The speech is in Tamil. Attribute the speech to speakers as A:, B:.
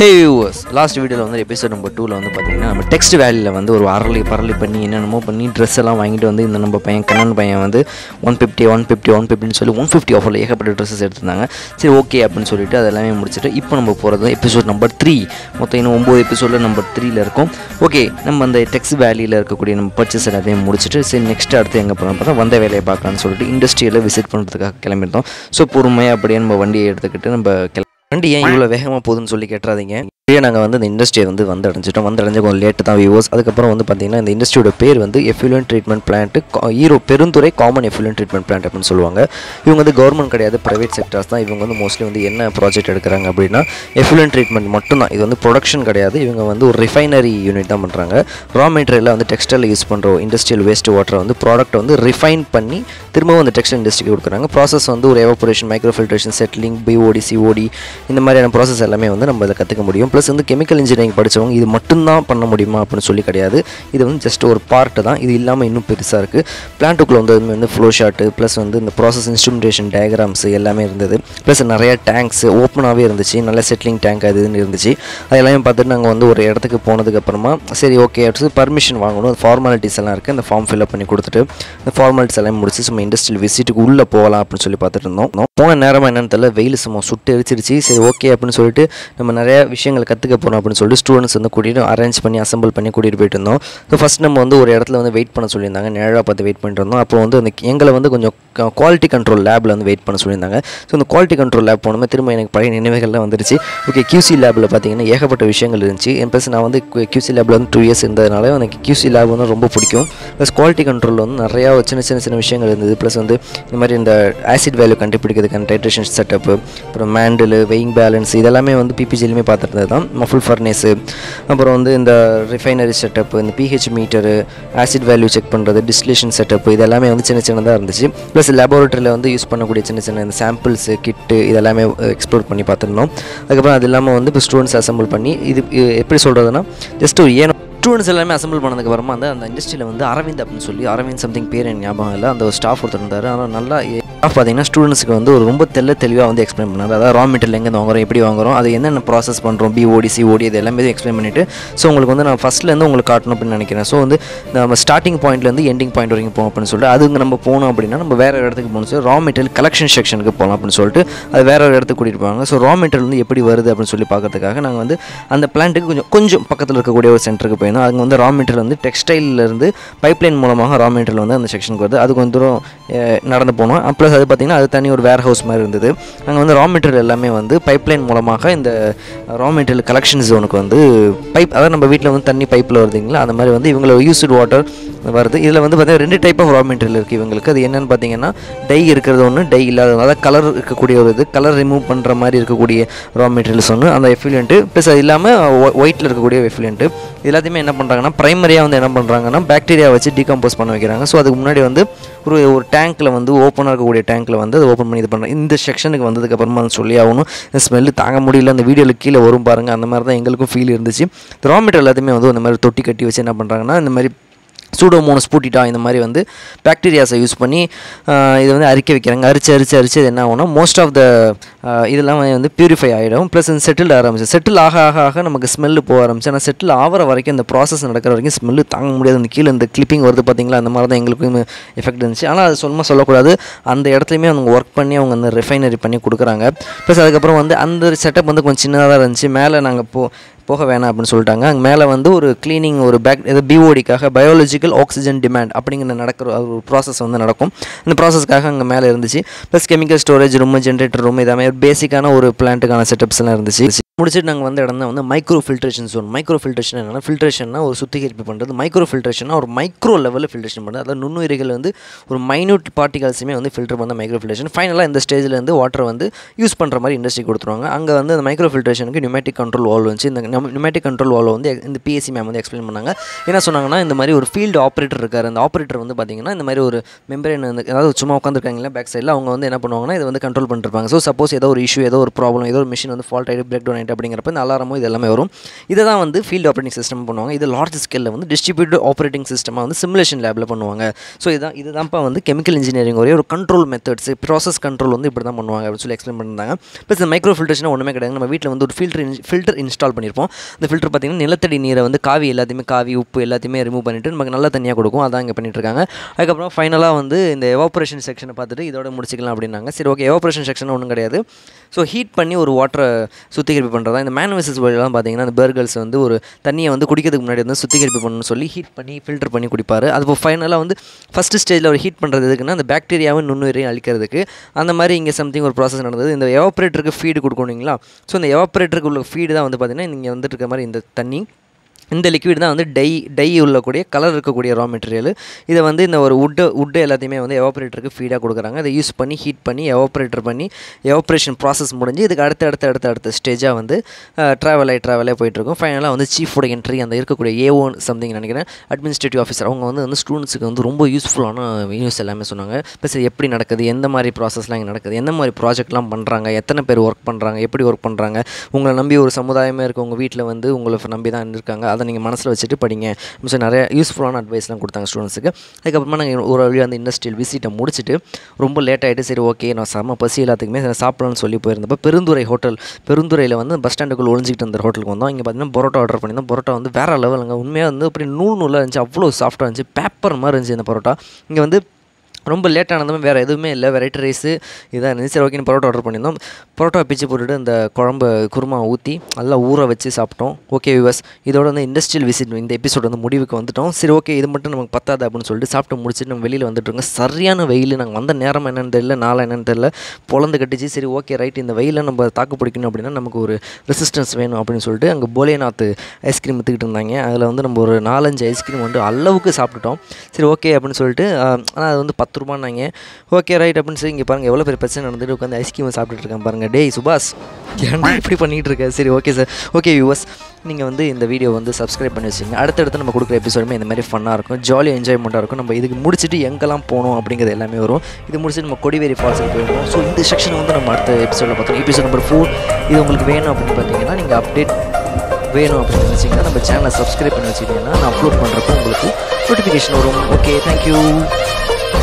A: ஹே வியூவர்ஸ் லாஸ்ட் வீடியோவில் வந்து எபிசோட் நம்பர் டூவில் வந்து பார்த்தீங்கன்னா நம்ம டெக்ஸ்ட் வேலியில் வந்து ஒரு அரளி பரளி பண்ணி என்னென்னமோ பண்ணி ட்ரெஸ் எல்லாம் வாங்கிட்டு வந்து இந்த நம்ம பையன் கண்ணன் பையன் வந்து one fifty one fifty one ஃபிஃப்டின்னு சொல்லி ஒன் ஃபிஃப்டி ஆஃபரில் ஏகப்பட்ட ட்ரெஸ்ஸஸ் எடுத்திருந்தாங்க சரி ஓகே அப்படின்னு சொல்லிட்டு அது எல்லாமே முடிச்சுட்டு இப்போ நம்ம போகிறது எபிசோட் நம்பர் த்ரீ மொத்தம் இன்னும் ஒம்பது எபிசோடில் நம்பர் த்ரீல இருக்கும் ஓகே நம்ம அந்த டெக்ஸ்ட் வேலியில் இருக்கக்கூடிய நம்ம பர்ச்சேஸ் எல்லாத்தையும் முடிச்சுட்டு சரி நெக்ஸ்ட் அடுத்து எங்கே போகிறோம் பார்த்தா வந்த வேலையை பார்க்கலாம்னு சொல்லிட்டு இண்டஸ்ட்ரியில் விசிட் பண்ணுறதுக்காக கிளம்பியிருந்தோம் ஸோ பொறுமையாக அப்படியே நம்ம வண்டியை எடுத்துக்கிட்டு நம்ம கிளம்ப வண்டி ஏன் இவ்வளோ வேகமாக போகுதுன்னு சொல்லி கேட்டுறாதீங்க இப்படியே நாங்கள் வந்து இந்த இண்டஸ்ட்ரியை வந்து வந்து அடைஞ்சிட்டோம் வந்து அடைஞ்ச கொஞ்சம் லேட்டு தான் வியூவர்ஸ் அதுக்கப்புறம் வந்து பார்த்தீங்கன்னா இந்த இண்டஸ்ட்ரியோட பேர் வந்து எஃப்யூலன் ட்ரீட்மெண்ட் பிளான்ட் ஈரோ Perundurai common effluent treatment plant அப்படின்னு சொல்லுவாங்க இவங்க வந்து கவர்மெண்ட் கிடையாது ப்ரைவேட் செக்டர்ஸ் தான் இவங்க வந்து மோஸ்ட்லி வந்து என்ன ப்ராஜெக்ட் எடுக்கிறாங்க அப்படின்னா எஃப்யூலன் ட்ரீட்மெண்ட் மட்டும்தான் இது வந்து ப்ரொடக்ஷன் கிடையாது இவங்க வந்து ஒரு ரிஃபைனரி யூனிட் தான் பண்ணுறாங்க ரா மெட்டீரியலில் வந்து டெக்ஸ்டைல் யூஸ் பண்ணுற இண்டஸ்ட்ரியல் வேஸ்ட் வாட்டரை வந்து ப்ராடக்ட் வந்து ரிஃபைன் பண்ணி திரும்பவும் அந்த டெக்ஸ்டைல் இண்டஸ்ட்ரிக்கு கொடுக்குறாங்க ப்ராசஸ் வந்து ஒரு evaporation micro filtration settling BOD COD இந்த மாதிரியான ப்ராசஸ் எல்லாமே வந்து நம்ம இதை கற்றுக்க முடியும் ப்ளஸ் வந்து கெமிக்கல் இன்ஜினியரிங் படித்தவங்க இது மட்டும்தான் பண்ண முடியுமா அப்படின்னு சொல்லி கிடையாது இது வந்து ஜஸ்ட் ஒரு பார்ட்டு தான் இது இல்லாமல் இன்னும் பெருசாக இருக்குது பிளான்ட்டுக்குள்ளே வந்து வந்து ஃப்ளோ ஷாட்டு ப்ளஸ் வந்து இந்த ப்ராசஸ் இன்ஸ்ட்ருமெண்டேஷன் டயக்ராம்ஸ் எல்லாமே இருந்தது ப்ளஸ் நிறைய டேங்க்ஸ் ஓப்பனாகவே இருந்துச்சு நல்ல செட்டிலிங் டேங்க் அது இதுன்னு இருந்துச்சு அது எல்லாமே பார்த்துட்டு நாங்கள் வந்து ஒரு இடத்துக்கு போனதுக்கப்புறமா சரி ஓகே அடுத்து பர்மிஷன் வாங்கணும் ஃபார்மாலிட்டிஸ் எல்லாம் இருக்குது அந்த ஃபார்ம் ஃபில்அப் பண்ணி கொடுத்துட்டு இந்த ஃபார்மாலிட்டிஸ் எல்லாம் முடிச்சு சும்மா இண்டஸ்ட்ரியல் விசிட்டுக்கு உள்ளே போகலாம் அப்படின்னு சொல்லி பார்த்துட்டு இருந்தோம் போன நேரமாக என்னன்னு தெரியல வெயில் சும்மா சுட்டு எரிச்சிருச்சு சரி ஓகே அப்படின்னு சொல்லிட்டு நம்ம நிறைய விஷயங்கள் கற்றுக்க போகிறோம் அப்படின்னு சொல்லிட்டு ஸ்டூடெண்ட்ஸ் வந்து கூட்டிகிட்டு அரேஞ்ச் பண்ணி அசம்பிள் பண்ணி கூட்டிகிட்டு போயிட்டு இருந்தோம் ஸோ ஃபஸ்ட் நம்ம வந்து ஒரு இடத்துல வந்து வெயிட் பண்ண சொல்லியிருந்தாங்க நிழலாக பார்த்து வெயிட் பண்ணிட்டு இருந்தோம் அப்புறம் வந்து அந்த எங்களை வந்து கொஞ்சம் குவாலிட்டி கண்ட்ரோல் லேபில் வந்து வெயிட் பண்ண சொல்லியிருந்தாங்க ஸோ அந்த குவாலிட்டி கண்ட்ரோல் லேப் போனோமே திரும்ப எனக்கு பழைய நினைவுகள்லாம் வந்துருச்சு ஓகே QC லேபில் பார்த்தீங்கன்னா ஏகப்பட்ட விஷயங்கள் இருந்துச்சு என் ப்ளஸ் நான் வந்து QC லேபில் வந்து டூ இயர்ஸ் இருந்ததுனால எனக்கு QC லேப் வந்து ரொம்ப பிடிக்கும் ப்ளஸ் குவாலிட்டி கண்ட்ரோல் வந்து நிறையா சின்ன சின்ன சின்ன விஷயங்கள் இருந்தது ப்ளஸ் வந்து இந்த மாதிரி இந்த ஆசிட் வேல்யூ கண்டுபிடிக்கிறதுக்கான டைட்ரேஷன் செட்டப்பு அப்புறம் மேண்டில் வெயிங் பேலன்ஸ் இதெல்லாமே வந்து பிபிஜிலுமே பார்த்துருந்தது தான் மஃபுல் ஃபர்னேஸு அப்புறம் வந்து இந்த ரிஃபைனரி செட்டப் இந்த pH meter acid value check பண்ணுறது டிஸ்லேஷன் செட்டப் இது எல்லாமே வந்து சின்ன சின்னதாக இருந்துச்சு ப்ளஸ் லேபோரட்டரியில் வந்து யூஸ் பண்ணக்கூடிய சின்ன சின்ன இந்த சாம்பிள்ஸு கிட்டு இதெல்லாமே எக்ஸ்ப்ளோர் பண்ணி பார்த்துருந்தோம் அதுக்கப்புறம் அது இல்லாமல் வந்து இப்போ ஸ்டூடெண்ட்ஸ் அசம்பிள் பண்ணி இது இது எப்படி சொல்கிறதுனா ஜஸ்ட் ஒரு ஏனோ ஸ்டூடெண்ட்ஸ் எல்லாமே அசம்பிள் பண்ணதுக்கு அப்புறமா வந்து அந்த இண்டஸ்ட்ரியில் வந்து அரவிந்த் அப்படின்னு சொல்லி அரவிந்த் சம்திங் பேர் எனக்கு ஞாபகம் இல்லை அந்த ஒரு ஸ்டாஃப் ஒருத்தர் இருந்தார் ஆனால் நல்லா ஸ்டாஃப் பார்த்தீங்கன்னா ஸ்டூடெண்ட்ஸ்க்கு வந்து ஒரு ரொம்ப தெல்ல தெளிவாக வந்து எக்ஸ்பிளைன் பண்ணார் அதாவது ரா மெட்டீரியல் எங்கே வாங்குறோம் எப்படி வாங்குறோம் அது என்னென்ன ப்ராசஸ் பண்ணுறோம் பிஓடி சிஓடி இது எல்லாமே எக்ஸ்பிளைன் பண்ணிவிட்டு ஸோ உங்களுக்கு வந்து நான் ஃபஸ்ட்லேருந்து உங்களுக்கு காட்டணும் அப்படின்னு நினைக்கிறேன் ஸோ வந்து நம்ம ஸ்டார்டிங் பாயிண்ட்லேருந்து எண்டிங் பாயிண்ட் வரைக்கும் போகும் அப்படின்னு சொல்லிட்டு அதுங்க நம்ம போகணும் அப்படின்னா நம்ம வேறு இடத்துக்கு போகணும் சொல்லி ரா மெட்டீரியல் கலெக்ஷன் செக்ஷனுக்கு போகலாம் அப்படின்னு சொல்லிட்டு அது வேற ஒரு இடத்துக்கு கூட்டிகிட்டு போவாங்க ஸோ ரா மெட்டீரியல் வந்து எப்படி வருது அப்படின்னு சொல்லி பார்க்கறதுக்காக நாங்கள் வந்து அந்த பிளான்ட்டுக்கு கொஞ்சம் கொஞ்சம் பக்கத்தில் இருக்கக்கூடிய ஒரு சென்டருக்கு போயிருந்தோம் அங்கே வந்து ரா மெட்டீரியல் வந்து டெக்ஸ்டைலேருந்து பைப்லைன் மூலமாக ரா மெட்டீரியல் வந்து அந்த செக்ஷனுக்கு வருது அது கொஞ்சம் தூரம் அஹ், நடந்து போனோம் ப்ளஸ் அது பார்த்திங்கன்னா அது தனி ஒரு வேர் ஹவுஸ் மாதிரி இருந்தது அங்கே வந்து ரா மெட்டீரியல் எல்லாமே வந்து பைப்லைன் மூலமாக இந்த ரா மெட்டீரியல் கலெக்ஷன் ஜோனுக்கு வந்து பைப் அதாவது நம்ம வீட்டில் வந்து தண்ணி பைப்பில் வருதுங்களா அந்த மாதிரி வந்து இவங்கள யூஸ்டு வாட்டர் வருது இதில் வந்து பார்த்தீங்கன்னா ரெண்டு டைப் ஆஃப் ரா மெட்டீரியல் இருக்குது இவங்களுக்கு அது என்னென்னு பார்த்தீங்கன்னா டை இருக்கிறது ஒன்று டை இல்லாத அதாவது கலர் இருக்கக்கூடிய ஒரு இது கலர் ரிமூவ் பண்ணுற மாதிரி இருக்கக்கூடிய ரா மெட்டீரியல்ஸ் ஒன்று அந்த எஃபிலியன்ட்டு ப்ளஸ் அது இல்லாமல் ஒயிட்டில் இருக்கக்கூடிய எஃபிலியன்ட்டு எல்லாத்தையுமே என்ன பண்ணுறாங்கன்னா ப்ரைமரியாக வந்து என்ன பண்ணுறாங்கன்னா பாக்டீரியா வச்சு டீகம்போஸ் பண்ண வைக்கிறாங்க ஸோ அதுக்கு முன்னாடி வந்து ஒரு ஒரு டேங்க்கில் வந்து ஓப்பனாக இருக்கக்கூடிய டேங்க்கில் வந்து அதை ஓப்பன் பண்ணி இது பண்ணுறாங்க இந்த செக்ஷனுக்கு வந்ததுக்கு அப்புறமா அது சொல்லி ஆகணும் ஸ்மெல்லு தாங்க முடியல அந்த வீடியோவில் கீழே வரும் பாருங்கள் அந்த மாதிரி தான் எங்களுக்கும் ஃபீல் இருந்துச்சு ரா மெட்டீரியல் எல்லாத்தையுமே வந்து இந்த மாதிரி தொட்டி கட்டி வச்சு என்ன பண்ணுறாங்கன்னா இந்த மாதிரி சூடோமோனஸ் பூட்டிட்டா இந்த மாதிரி வந்து பாக்டீரியாஸை யூஸ் பண்ணி ஆஹ், இதை வந்து அரிக்க வைக்கிறாங்க அரிச்சு அரிச்சு அரிச்சு இது என்ன ஆகும்னா மோஸ்ட் ஆஃப் த இதெல்லாம் வந்து பியூரிஃபை ஆகிடும் ப்ளஸ் செட்டில் ஆரம்பிச்சு செட்டில் ஆக ஆக ஆக நமக்கு ஸ்மெல்லு போக ஆரம்பிச்சு ஆனால் செட்டில் ஆகிற வரைக்கும் இந்த ப்ராசஸ் நடக்கிற வரைக்கும் ஸ்மெல்லு தாங்க முடியாது அந்த கீழே இந்த கிளிப்பிங் வருது பார்த்தீங்களா அந்த மாதிரி தான் எங்களுக்கும் எஃபெக்ட் இருந்துச்சு ஆனால் அது சும்மா சொல்லக்கூடாது அந்த இடத்துலையுமே அவங்க ஒர்க் பண்ணி அவங்க அந்த ரிஃபைனரி பண்ணி கொடுக்குறாங்க ப்ளஸ் அதுக்கப்புறம் வந்து அந்த செட்டப் வந்து கொஞ்சம் சின்னதாக தான் இருந்துச்சு மேலே நாங்கள் போ போக வேணாம் அப்படின்னு சொல்லிட்டாங்க அங்கே மேலே வந்து ஒரு க்ளீனிங் ஒரு பேக் இது பிஓடிக்காக பயாலஜிக்கல் ஆக்சிஜன் டிமாண்ட் அப்படிங்கிற நடக்கிற ஒரு ப்ராசஸ் வந்து நடக்கும் அந்த ப்ராசஸ்க்காக அங்கே மேலே இருந்துச்சு plus chemical storage room generator room இதே மாதிரி பேசிக்கான ஒரு பிளான்ட்டுக்கான செட்டப்ஸ் எல்லாம் இருந்துச்சு முடிச்சுட்டு நாங்கள் வந்து இடம் தான் வந்து micro filtration zone micro filtration என்னன்னா ஃபில்ட்ரேஷன்னா ஒரு சுத்திகரிப்பு பண்ணுறது மைக்ரோ ஃபில்ட்ரேஷன்னா ஒரு மைக்ரோ லெவலில் ஃபில்ட்ரேஷன் பண்ணுறது அதாவது நுண்ணுயிரிகள் வந்து ஒரு மைன்யூட் பார்ட்டிகல்ஸுமே வந்து ஃபில்டர் பண்ண மைக்ரோ ஃபில்ட்ரேஷன் ஃபைனலாக இந்த ஸ்டேஜில் இருந்து வாட்டர் வந்து யூஸ் பண்ணுற மாதிரி இண்டஸ்ட்ரி கொடுத்துருவாங்க அங்கே வந்து அந்த மைக்ரோ ஃபில்ட்ரேஷனுக்கு நியூமேட்டிக் கண்ட்ரோல் வால்வ் வந்துச்சு இந்த நியூமேட்டிக் கண்ட்ரோல் வால்வ் வந்து இந்த பிஎஸ்சி மேம் வந்து எக்ஸ்பிளைன் பண்ணாங்க என்ன சொன்னாங்கன்னா இந்த மாதிரி ஒரு ஃபீல்டு ஆப்ரேட்டர் இருக்கார் அந்த ஆப்ரேட்டர் வந்து பார்த்தீங்கன்னா இந்த மாதிரி ஒரு மெம்பரேன் வந்து அதாவது சும்மா உட்காந்துருக்காங்களா பேக் சைடில் அவங்க வந்து என்ன பண்ணுவாங்கன்னா இதை வந்து கண்ட்ரோல் பண்ணிருப்பாங்க ஸோ சப்போஸ் ஏதோ ஒரு இஷ்யூ ஏதோ ஒரு ப்ராப்ளம் ஏதோ ஒரு மிஷின் வந்து ஃபால்ட் ஆகிட்டு பிரேக் டவுன் பாயிண்ட் அப்படிங்கிறப்ப இந்த அலாரமோ இது எல்லாமே வரும் இதை தான் வந்து ஃபீல்டு ஆப்ரேட்டிங் சிஸ்டம் பண்ணுவாங்க இது லார்ஜ் ஸ்கேலில் வந்து டிஸ்ட்ரிபியூட்டட் ஆப்ரேட்டிங் சிஸ்டமாக வந்து சிமுலேஷன் லேபில் பண்ணுவாங்க ஸோ இதுதான் இதுதான்ப்பா வந்து கெமிக்கல் இன்ஜினியரிங் ஒரே ஒரு கண்ட்ரோல் மெத்தட்ஸ் ப்ராசஸ் கண்ட்ரோல் வந்து இப்படி தான் பண்ணுவாங்க அப்படின்னு சொல்லி எக்ஸ்பிளைன் பண்ணியிருந்தாங்க ப்ளஸ் இந்த மைக்ரோ ஃபில்டர்ஸ்னா ஒன்றுமே கிடையாது நம்ம வீட்டில் வந்து ஒரு ஃபில்டர் ஃபில்டர் இன்ஸ்டால் பண்ணியிருப்போம் அந்த ஃபில்டர் பார்த்திங்கன்னா நிலத்தடி நீரை வந்து காவி எல்லாத்தையுமே காவி உப்பு எல்லாத்தையுமே ரிமூவ் பண்ணிவிட்டு நமக்கு நல்ல தண்ணியாக கொடுக்கும் அதான் இங்கே பண்ணிட்டு இருக்காங்க அதுக்கப்புறம் ஃபைனலாக வந்து இந்த எவாப்ரேஷன் செக்ஷனை பார்த்துட்டு இதோட முடிச்சிக்கலாம் அப்படின்னாங்க சரி ஓகே எவாப்ரேஷன் செக்ஷன் ஒன்றும் கிடையாது ஸோ ஹீட் பண்ணி ஒரு வாட்டரை சுத்திகரிப்பு பண்ணுறதா இந்த மேனுவசஸ் வழியெல்லாம் பார்த்தீங்கன்னா அந்த பேர்கல்ஸ் வந்து ஒரு தண்ணியை வந்து குடிக்கிறதுக்கு முன்னாடி வந்து சுத்திகரிப்பு பண்ணணும்னு சொல்லி ஹீட் பண்ணி ஃபில்டர் பண்ணி குடிப்பார் அது இப்போ ஃபைனலாக வந்து ஃபஸ்ட்டு ஸ்டேஜில் ஒரு ஹீட் பண்ணுறது எதுக்குன்னா அந்த பாக்டீரியாவும் நுண்ணுயிரையும் அழிக்கிறதுக்கு அந்த மாதிரி இங்கே சம்திங் ஒரு ப்ராசஸ் நடந்தது இந்த எவாப்ரேட்டருக்கு ஃபீடு கொடுக்கணுங்களா ஸோ இந்த எவாப்ரேட்டருக்கு உள்ள ஃபீடு தான் வந்து பார்த்திங்கன்னா நீங்கள் வந்துட்டு இருக்க மாதிரி இந்த தண்ணி இந்த லிக்விட் தான் வந்து டை டை உள்ளக்கூடிய கலர் இருக்கக்கூடிய ரா மெட்டீரியல் இதை வந்து இந்த ஒரு உட்டு உட்டு எல்லாத்தையுமே வந்து எவாப்ரேட்டருக்கு ஃபீடாக கொடுக்குறாங்க அதை யூஸ் பண்ணி ஹீட் பண்ணி எவாப்ரேட்டர் பண்ணி எவாப்ரேஷன் ப்ராசஸ் முடிஞ்சு இதுக்கு அடுத்த அடுத்த அடுத்த அடுத்த ஸ்டேஜாக வந்து ட்ராவல் ஆகி ட்ராவல் ஆகி போயிட்டுருக்கும் ஃபைனலாக வந்து சீஃபோட என்ட்ரி அந்த இருக்கக்கூடிய ஏஓன் சம்திங் நினைக்கிறேன் அட்மினிஸ்ட்ரேட்டிவ் ஆஃபீஸர் அவங்க வந்து வந்து ஸ்டூடெண்ட்ஸுக்கு வந்து ரொம்ப யூஸ்ஃபுல்லான நியூஸ் எல்லாமே சொன்னாங்க ப்ளஸ் எப்படி நடக்குது எந்த மாதிரி ப்ராசஸ்லாம் இங்கே நடக்குது எந்த மாதிரி ப்ராஜெக்ட்லாம் பண்ணுறாங்க எத்தனை பேர் ஒர்க் பண்ணுறாங்க எப்படி ஒர்க் பண்ணுறாங்க உங்களை நம்பி ஒரு சமுதாயமே இருக்குது உங்கள் வீட்டில் வந்து உங்களை நம்பி தான் இருக்காங்க அதை நீங்கள் மனசில் வச்சுட்டு படிங்க ஸோ நிறைய யூஸ்ஃபுல்லான அட்வைஸ்லாம் கொடுத்தாங்க ஸ்டூடெண்ட்ஸுக்கு அதுக்கப்புறமா நாங்கள் ஒரு வழியாக அந்த இண்டஸ்ட்ரியல் விசிட்டை முடிச்சுட்டு ரொம்ப லேட் ஆகிட்டு சரி ஓகே நான் செம்ம பசி எல்லாத்துக்குமே நான் சாப்பிடலாம்னு சொல்லி போயிருந்தப்போ பெருந்துறை ஹோட்டல் பெருந்துறையில் வந்து பஸ் ஸ்டாண்டுக்குள்ள ஒழிஞ்சிக்கிட்டு அந்த ஹோட்டலுக்கு வந்தோம் இங்கே பார்த்தீங்கன்னா பரோட்டா ஆர்டர் பண்ணியிருந்தோம் பரோட்டா வந்து வேறு லெவலுங்க உண்மையாக வந்து அப்படி நூல் நூலாக இருந்துச்சு அவ்வளோ சாஃப்டாக இருந்துச்சு பேப்பர் மாதிரி இருந்துச்சு இந்த பரோட்டா இங்கே வந்து ரொம்ப லேட் ஆனதுமே வேறு எதுவுமே இல்லை வெரைட்டி ரைஸு இதாக இருந்துச்சு சரி ஓகே பரோட்டா ஆர்டர் பண்ணியிருந்தோம் பரோட்டா பிச்சு போட்டுட்டு இந்த குழம்பு குருமா ஊற்றி நல்லா ஊற வச்சு சாப்பிட்டோம் ஓகே விவஸ் இதோட வந்து இண்டஸ்ட்ரியல் விசிட் இந்த எபிசோட் வந்து முடிவுக்கு வந்துட்டோம் சரி ஓகே இது மட்டும் நமக்கு பத்தாது அப்படின்னு சொல்லிட்டு சாப்பிட்டு முடிச்சுட்டு நம்ம வெளியில் வந்துட்டுருங்க சரியான வெயில் நாங்கள் வந்த நேரம் என்னென்னு தெரியல நாளை என்னென்னு தெரியல பொழந்து கட்டிச்சு சரி ஓகே ரைட் இந்த வெயிலில் நம்ம தாக்கு பிடிக்கணும் அப்படின்னா நமக்கு ஒரு ரெசிஸ்டன்ஸ் வேணும் அப்படின்னு சொல்லிட்டு அங்கே போலேநாத் ஐஸ்கிரீம் விற்றுக்கிட்டு இருந்தாங்க அதில் வந்து நம்ம ஒரு நாலஞ்சு ஐஸ்கிரீம் வந்து அளவுக்கு சாப்பிட்டுட்டோம் சரி ஓகே அப்படின்னு சொல்லிட்டு ஆனால் அது வந்து பத்து ரூபான்னாங்க ஓகே ரைட் அப்படின்னு சொல்லி இங்கே பாருங்கள் எவ்வளோ பெரிய பிரச்சனை நடந்துட்டு உட்காந்து ஐஸ்கிரீம் சாப்பிட்டுட்டு இருக்கேன் பாருங்கள் டேய் சுபாஷ் ஏன்டா இப்படி பண்ணிகிட்டு இருக்க சரி ஓகே சார் ஓகே யூஎஸ் நீங்கள் வந்து இந்த வீடியோ வந்து சப்ஸ்கிரைப் பண்ணி வச்சுங்க அடுத்தடுத்து நம்ம கொடுக்குற எபிசோடுமே இந்த மாதிரி ஃபன்னாக இருக்கும் ஜாலியாக என்ஜாய்மெண்ட்டாக இருக்கும் நம்ம இதுக்கு முடிச்சுட்டு எங்கெல்லாம் போகணும் அப்படிங்கிறது எல்லாமே வரும் இது முடிச்சுட்டு நம்ம கொடிவேரி ஃபால்ஸுக்கு போயிடுவோம் ஸோ இந்த செக்ஷன் வந்து நம்ம அடுத்த எபிசோடில் பார்த்தோம் எபிசோட் நம்பர் ஃபோர் இது உங்களுக்கு வேணும் அப்படின்னு பார்த்தீங்கன்னா நீங்கள் அப்டேட் வேணும் அப்படின்னு நினச்சிங்கன்னா நம்ம சேனலை சப்ஸ்கிரைப் பண்ணி வச்சுக்கிட்டீங்கன்னா நான் அப்லோட் பண்ணுறப்போ உங்களுக்கு நோட்டிஃபிகேஷன் வரும் ஓகே தேங்க்யூ